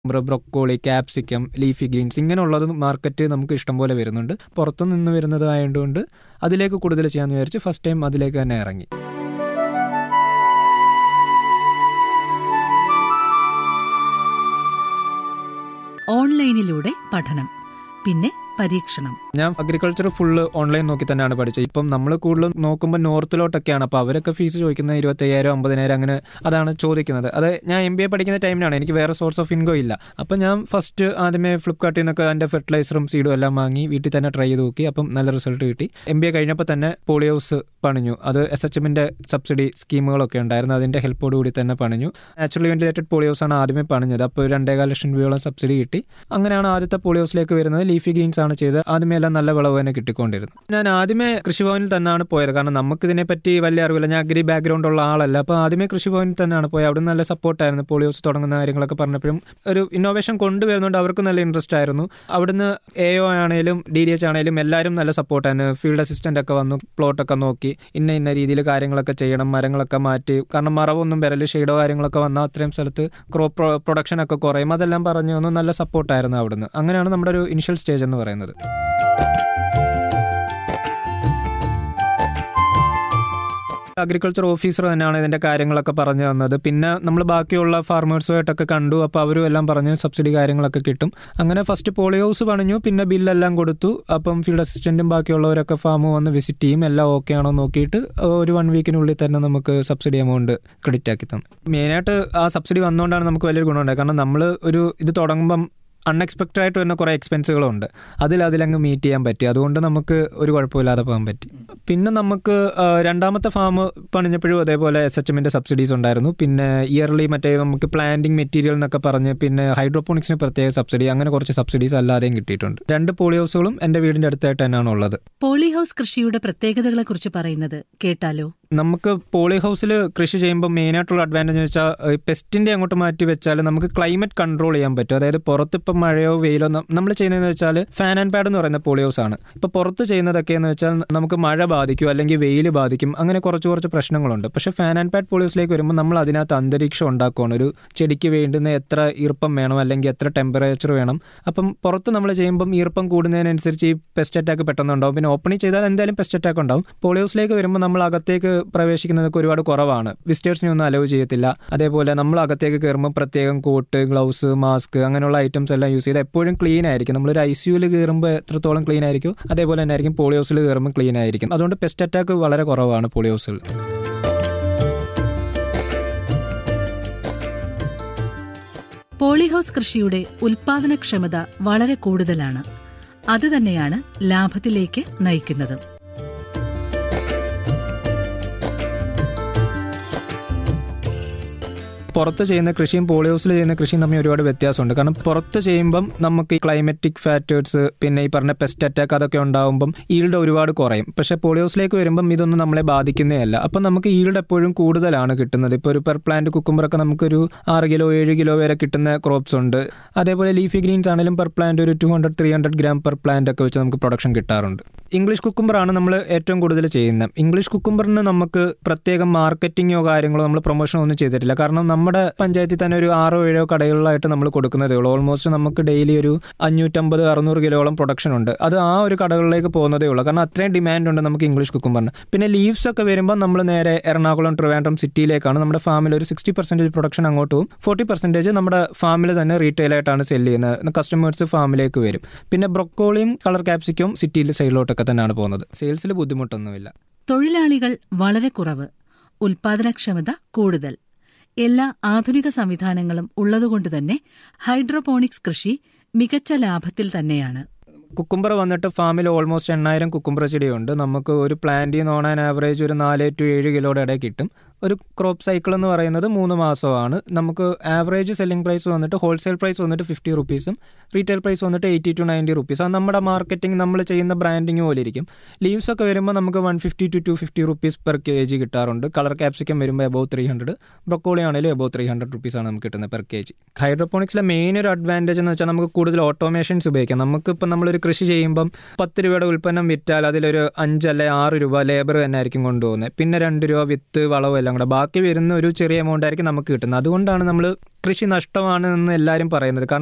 broccoli capsicum leafy greens ഇങ്ങനെയുള്ളത് market നമുക്ക് ഇഷ്ടംപോലെ വരുന്നുണ്ട് പുറത്തു നിന്ന് വരുന്നതായതുകൊണ്ട് അതിലേക്ക് കൂടുതൽ ചെയ്യാമെന്ന് വിചാരിച്ച് ഫസ്റ്റ് ടൈം അതിലേക്ക് തന്നെ ഇറങ്ങി ഓൺലൈനിലൂടെ പഠനം പിന്നെ പരീക്ഷണം ഞാൻ അഗ്രികൾച്ചർ ഫുള്ള് ഓൺലൈൻ നോക്കി തന്നെയാണ് പഠിച്ചത് ഇപ്പം നമ്മൾ കൂടുതലും നോക്കുമ്പോൾ നോർത്തിലോട്ടൊക്കെയാണ് അപ്പോൾ അവരൊക്കെ ഫീസ് ചോദിക്കുന്നത് ഇരുപത്തയ്യായിരം അമ്പതിനായിരം അങ്ങനെ അതാണ് ചോദിക്കുന്നത് അത് ഞാൻ എം ബി എ പഠിക്കുന്ന ടൈമിലാണ് എനിക്ക് വേറെ സോഴ്സ് ഓഫ് ഇൻകം ഇല്ല അപ്പം ഞാൻ ഫസ്റ്റ് ആദ്യമേ ഫ്ലിപ്കാർട്ടിൽ നിന്നൊക്കെ എൻ്റെ ഫെർട്ടിലൈസറും സീഡും എല്ലാം വാങ്ങി വീട്ടിൽ തന്നെ ട്രൈ ചെയ്ത് നോക്കി അപ്പം നല്ല റിസൾട്ട് കിട്ടി എം ബി എ കഴിഞ്ഞപ്പോൾ തന്നെ പോളി ഹൗസ് പണിഞ്ഞു അത് എസ് എച്ച് എമ്മിൻ്റെ സബ്സിഡി സ്കീമുകളൊക്കെ ഉണ്ടായിരുന്നു അതിൻ്റെ ഹെൽപ്പോട് കൂടി തന്നെ പണിഞ്ഞു നാച്ചുറലി വെന്റിലേറ്റഡ് പോളി ഹൗസ് ആണ് ആദ്യമേ പണിഞ്ഞത് അപ്പോൾ രണ്ടേകാൽ ലക്ഷം രൂപയോളം സബ്സിഡി കിട്ടി അങ്ങനെയാണ് ആദ്യത്തെ പോളി ഹൗസിലേക്ക് വരുന്നത് ലീഫി ഗ്രീൻസ് ആണ് ചെയ്തത് ആദ്യമേ എല്ലാം നല്ല വിളവ് തന്നെ കിട്ടിക്കൊണ്ടിരുന്നു ഞാൻ ആദ്യമേ കൃഷിഭവനിൽ തന്നെയാണ് പോയത് കാരണം നമുക്ക് ഇതിനെപ്പറ്റി വലിയ അറിവില്ല ഞാൻ അഗ്രി ബാക്ക്ഗ്രൗണ്ട് ഉള്ള ആളല്ല അപ്പോൾ ആദ്യമേ കൃഷിഭവനിൽ തന്നെയാണ് പോയത് അവിടെ നല്ല സപ്പോർട്ടായിരുന്നു പോളി ഹൗസ് തുടങ്ങുന്ന കാര്യങ്ങളൊക്കെ പറഞ്ഞപ്പോഴും ഒരു ഇന്നോവേഷൻ കൊണ്ടുവരുന്നുണ്ട് അവർക്ക് നല്ല ഇൻട്രസ്റ്റ് ആയിരുന്നു അവിടുന്ന് എ ഒ ആണെങ്കിലും ഡി ഡി എച്ച് ആണെങ്കിലും എല്ലാവരും നല്ല സപ്പോർട്ടായിരുന്നു ഫീൽഡ് അസിസ്റ്റന്റ് ഒക്കെ വന്നു പ്ലോട്ടൊക്കെ നോക്കി ഇന്ന ഇന്ന രീതിയിൽ കാര്യങ്ങളൊക്കെ ചെയ്യണം മരങ്ങളൊക്കെ മാറ്റി കാരണം മറവൊന്നും വരല് ഷെയ്ഡോ കാര്യങ്ങളൊക്കെ വന്നാൽ അത്രയും സ്ഥലത്ത് ക്രോപ്പ് പ്രൊഡക്ഷൻ ഒക്കെ കുറയും അതെല്ലാം പറഞ്ഞു തന്നു നല്ല സപ്പോർട്ടായിരുന്നു അവിടുന്ന് അങ്ങനെയാണ് നമ്മുടെ ഒരു ഇനിഷ്യൽ സ്റ്റേജ് എന്ന് പറയുന്നത് അഗ്രികൾച്ചർ ഓഫീസർ തന്നെയാണ് ഇതിന്റെ കാര്യങ്ങളൊക്കെ പറഞ്ഞു തന്നത് പിന്നെ നമ്മൾ ബാക്കിയുള്ള ഫാർമേഴ്സുമായിട്ടൊക്കെ കണ്ടു അപ്പോൾ അവരും എല്ലാം പറഞ്ഞു സബ്സിഡി കാര്യങ്ങളൊക്കെ കിട്ടും അങ്ങനെ ഫസ്റ്റ് പോളി ഹൗസ് പണിഞ്ഞു പിന്നെ ബില്ലെല്ലാം കൊടുത്തു അപ്പം ഫീൽഡ് അസിസ്റ്റന്റും ബാക്കിയുള്ളവരൊക്കെ ഫാം വന്ന് വിസിറ്റ് ചെയ്യും എല്ലാം ഓക്കെ ആണോ നോക്കിയിട്ട് ഒരു വൺ വീക്കിനുള്ളിൽ തന്നെ നമുക്ക് സബ്സിഡി എമൗണ്ട് ക്രെഡിറ്റ് ആക്കി തന്നു മെയിനായിട്ട് ആ സബ്സിഡി വന്നുകൊണ്ടാണ് നമുക്ക് വലിയൊരു ഗുണമുണ്ടായത് കാരണം നമ്മൾ ഒരു ഇത് തുടങ്ങുമ്പം അൺഎക്സ്പെക്റ്റഡ് ആയിട്ട് വരുന്ന കുറേ എക്സ്പെൻസുകളുണ്ട് അതിൽ അതിലങ്ങ് മീറ്റ് ചെയ്യാൻ പറ്റി അതുകൊണ്ട് നമുക്ക് ഒരു കുഴപ്പമില്ലാതെ പോകാൻ പറ്റി പിന്നെ നമുക്ക് ആ, രണ്ടാമത്തെ ഫാം പണിഞ്ഞപ്പോഴും അതേപോലെ എസ് എച്ച് എമ്മിൻ്റെ സബ്സിഡീസ് ഉണ്ടായിരുന്നു പിന്നെ ഇയർലി മറ്റേ നമുക്ക് പ്ലാന്റിംഗ് മെറ്റീരിയൽ എന്നൊക്കെ പറഞ്ഞ് പിന്നെ ഹൈഡ്രോപോണിക്സിന് പ്രത്യേക സബ്സിഡി അങ്ങനെ കുറച്ച് സബ്സിഡീസ് അല്ലാതെയും കിട്ടിയിട്ടുണ്ട് രണ്ട് പോളി ഹൗസുകളും എൻ്റെ വീടിൻ്റെ അടുത്തായിട്ട് തന്നെയാണ് ഉള്ളത് പോളിഹൌസ് കൃഷിയുടെ പ്രത്യേകതകളെക്കുറിച്ച് പറയുന്നത് കേട്ടാലോ നമുക്ക് പോളി ഹൗസിൽ കൃഷി ചെയ്യുമ്പോൾ മെയിനായിട്ടുള്ള അഡ്വാൻറ്റേജ് എന്ന് വെച്ചാൽ പെസ്റ്റിൻ്റെ അങ്ങോട്ട് മാറ്റി വെച്ചാൽ നമുക്ക് ക്ലൈമറ്റ് കൺട്രോൾ ചെയ്യാൻ പറ്റും അതായത് പുറത്ത് ഇപ്പം മഴയോ വെയിലോ നമ്മൾ ചെയ്യുന്നതെന്ന് വെച്ചാൽ ഫാൻ ആൻഡ് പാഡ് എന്ന് പറയുന്ന പോളി ഹൗസ് ആണ് ഇപ്പോൾ പുറത്ത് ചെയ്യുന്നതൊക്കെ എന്ന് വെച്ചാൽ നമുക്ക് മഴ ബാധിക്കും അല്ലെങ്കിൽ വെയിൽ ബാധിക്കും അങ്ങനെ കുറച്ച് കുറച്ച് പ്രശ്നങ്ങളുണ്ട് പക്ഷേ ഫാൻ ആൻഡ് പാഡ് പോളി ഹൗസിലേക്ക് വരുമ്പോൾ നമ്മൾ അതിനകത്ത് അന്തരീക്ഷം ഉണ്ടാക്കുകയാണ് ഒരു ചെടിക്ക് വേണ്ടുന്ന എത്ര ഈർപ്പം വേണം അല്ലെങ്കിൽ എത്ര ടെമ്പറേച്ചർ വേണം അപ്പം പുറത്ത് നമ്മൾ ചെയ്യുമ്പം ഈർപ്പം കൂടുന്നതിനനുസരിച്ച് ഈ പെസ്റ്റ് അറ്റാക്ക് പെട്ടെന്ന് ഉണ്ടാവും പിന്നെ ഓപ്പണിൽ ചെയ്താൽ എന്തായാലും പെസ്റ്റ് അറ്റാക്ക് ഉണ്ടാവും പോളി ഹൗസിലേക്ക് വരുമ്പോൾ നമ്മൾ അകത്തേക്ക് പ്രവേശിക്കുന്നതൊക്കെ ഒരുപാട് കുറവാണ് വിസിറ്റേഴ്സിനെ ഒന്നും അലവ് ചെയ്യത്തില്ല അതേപോലെ നമ്മൾ അകത്തേക്ക് കയറുമ്പോൾ പ്രത്യേകം കോട്ട് ഗ്ലൗസ് മാസ്ക് അങ്ങനെയുള്ള ഐറ്റംസ് എല്ലാം യൂസ് ചെയ്ത് എപ്പോഴും ക്ലീൻ ആയിരിക്കും നമ്മളൊരു ഐ സിയുയിൽ കയറുമ്പോൾ എത്രത്തോളം ക്ലീൻ ആയിരിക്കും അതേപോലെ തന്നെ ആയിരിക്കും പോളി ഹൗസിൽ കയറുമ്പോൾ ക്ലീൻ ആയിരിക്കും അതുകൊണ്ട് പെസ്റ്റ് അറ്റാക്ക് വളരെ കുറവാണ് പോളി ഹൗസിൽ പോളിഹൌസ് കൃഷിയുടെ ഉൽപാദനക്ഷമത വളരെ കൂടുതലാണ് അത് തന്നെയാണ് ലാഭത്തിലേക്ക് നയിക്കുന്നത് പുറത്ത് ചെയ്യുന്ന കൃഷിയും പോളി ഹൗസിൽ ചെയ്യുന്ന കൃഷിയും തമ്മിൽ ഒരുപാട് വ്യത്യാസമുണ്ട് കാരണം പുറത്ത് ചെയ്യുമ്പം നമുക്ക് ഈ ക്ലൈമറ്റിക് ഫാക്ടേഴ്സ് പിന്നെ ഈ പറഞ്ഞ പെസ്റ്റ് അറ്റാക്ക് അതൊക്കെ ഉണ്ടാകുമ്പം ഈൽഡ് ഒരുപാട് കുറയും പക്ഷേ പോളി ഹൗസിലേക്ക് വരുമ്പം ഇതൊന്നും നമ്മളെ ബാധിക്കുന്നേ അല്ല അപ്പം നമുക്ക് ഈൽഡ് എപ്പോഴും കൂടുതലാണ് കിട്ടുന്നത് ഇപ്പോൾ ഒരു പെർ പ്ലാന്റ് കുക്കുമ്പറൊക്കെ നമുക്കൊരു ആറ് കിലോ ഏഴ് കിലോ വരെ കിട്ടുന്ന ക്രോപ്സ് ഉണ്ട് അതേപോലെ ലീഫി ഗ്രീൻസ് ആണെങ്കിലും പെർ പ്ലാന്റ് ഒരു two hundred three hundred gram per plant ഒക്കെ വെച്ച് നമുക്ക് പ്രൊഡക്ഷൻ കിട്ടാറുണ്ട് ഇംഗ്ലീഷ് കുക്കുംബറാണ് നമ്മൾ ഏറ്റവും കൂടുതൽ ചെയ്യുന്നത് ഇംഗ്ലീഷ് കുക്കുംബറിന് നമുക്ക് പ്രത്യേകം മാർക്കറ്റിങ്ങോ കാര്യങ്ങളോ നമ്മൾ പ്രൊമോഷനോ ഒന്നും ചെയ്തിട്ടില്ല കാരണം നമ്മുടെ പഞ്ചായത്തിൽ തന്നെ ഒരു ആറോ ഏഴോ കടകളിലായിട്ട് നമ്മൾ കൊടുക്കുന്നതേ ഉള്ളൂ ഓൾമോസ്റ്റ് നമുക്ക് ഡെയിലി ഒരു അഞ്ഞൂറ്റമ്പത് അറുന്നൂറ് കിലോളം പ്രൊഡക്ഷൻ ഉണ്ട് അത് ആ ഒരു കടകളിലേക്ക് പോകുന്നതേ ഉള്ളൂ കാരണം അത്രയും ഡിമാൻഡ് ഉണ്ട് നമുക്ക് ഇംഗ്ലീഷ് കുക്കുംബറിന് പിന്നെ ലീവ്സ് ഒക്കെ വരുമ്പോൾ നമ്മൾ നേരെ എറണാകുളം ട്രിവാൻഡ്രം സിറ്റിയിലേക്കാണ് നമ്മുടെ ഫാമിൽ ഒരു സിക്സ്റ്റി പെർസെൻറ്റേജ് പ്രൊഡക്ഷൻ അങ്ങോട്ട് പോകും ഫോർട്ടി പെർസെൻറ്റേജ് നമ്മുടെ ഫാമിൽ തന്നെ റീറ്റെയിൽ ആയിട്ടാണ് സെല് ചെയ്യുന്നത് കസ്റ്റമേഴ്സ് ഫാമിലേക്ക് വരും പിന്നെ ബ്രൊക്കോളിയും കളർ ക്യാപ്സിക്കും സിറ്റിയിൽ സൈഡിലോട്ടൊക്കെ തന്നെയാണ് പോകുന്നത് സെയിൽസിൽ ബുദ്ധിമുട്ടൊന്നുമില്ല തൊഴിലാളികൾ വളരെ കുറവ് ഉൽപാദനക്ഷമത കൂടുതൽ എല്ലാ ആധുനിക സംവിധാനങ്ങളും ഉള്ളതുകൊണ്ട് തന്നെ ഹൈഡ്രോപോണിക്സ് കൃഷി മികച്ച ലാഭത്തിൽ തന്നെയാണ് കുക്കുംബർ വന്നിട്ട് ഫാമിൽ ഓൾമോസ്റ്റ് എണ്ണായിരം കുക്കുംബർ ചെടിയുണ്ട് നമുക്ക് ഒരു പ്ലാന്റിൽ നിന്ന് ഓൺ ആൻ ആവറേജ് ഒരു നാല് ടു ഏഴ് കിലോയുടെ ഇടയിൽ കിട്ടും ഒരു ക്രോപ്പ് സൈക്കിൾ എന്ന് പറയുന്നത് മൂന്ന് മാസമാണ് നമുക്ക് ആവറേജ് സെല്ലിംഗ് പ്രൈസ് വന്നിട്ട് ഹോൾസെയിൽ പ്രൈസ് വന്നിട്ട് ഫിഫ്റ്റി റുപ്പീസും റീറ്റെയിൽ പ്രൈസ് വന്നിട്ട് എയ്റ്റി ടു നയൻറ്റി റുപ്പീസ് അത് നമ്മുടെ മാർക്കറ്റിംഗ് നമ്മൾ ചെയ്യുന്ന ബ്രാൻഡിങ് പോലെ ഇരിക്കും ലീവ്സ് ഒക്കെ വരുമ്പോൾ നമുക്ക് one fifty to two fifty rupees per K G കിട്ടാറുണ്ട് കളർ ക്യാപ്സിക്കം വരുമ്പോൾ എബോ ത്രീ ഹൺഡ്രഡ് ബ്രൊക്കോളി ആണെങ്കിലും എബോ ത്രീ ഹൺഡ്രഡ് റുപ്പീസാണ് നമുക്ക് കിട്ടുന്നത് പെർ കെ ജി ഹൈഡ്രോപോണിക്സിലെ മെയിൻ ഒരു അഡ്വാൻറ്റേജ് എന്ന് വെച്ചാൽ നമുക്ക് കൂടുതൽ ഓട്ടോമേഷൻസ് ഉപയോഗിക്കാം നമുക്കിപ്പോൾ നമ്മളൊരു കൃഷി ചെയ്യുമ്പം പത്ത് രൂപയുടെ ഉൽപ്പന്നം വിറ്റാൽ അതിലൊരു അഞ്ച് അല്ലെ ആറ് രൂപ ലേബർ തന്നെ ആയിരിക്കും കൊണ്ടുപോകുന്നത് പിന്നെ രണ്ട് രൂപ വിത്ത് വളവും എല്ലാം എല്ലാം കൂടെ ബാക്കി വരുന്ന ഒരു ചെറിയ എമൗണ്ട് ആയിരിക്കും നമുക്ക് കിട്ടുന്നത് അതുകൊണ്ടാണ് നമ്മൾ കൃഷി നഷ്ടമാണ് എന്ന് എല്ലാവരും പറയുന്നത് കാരണം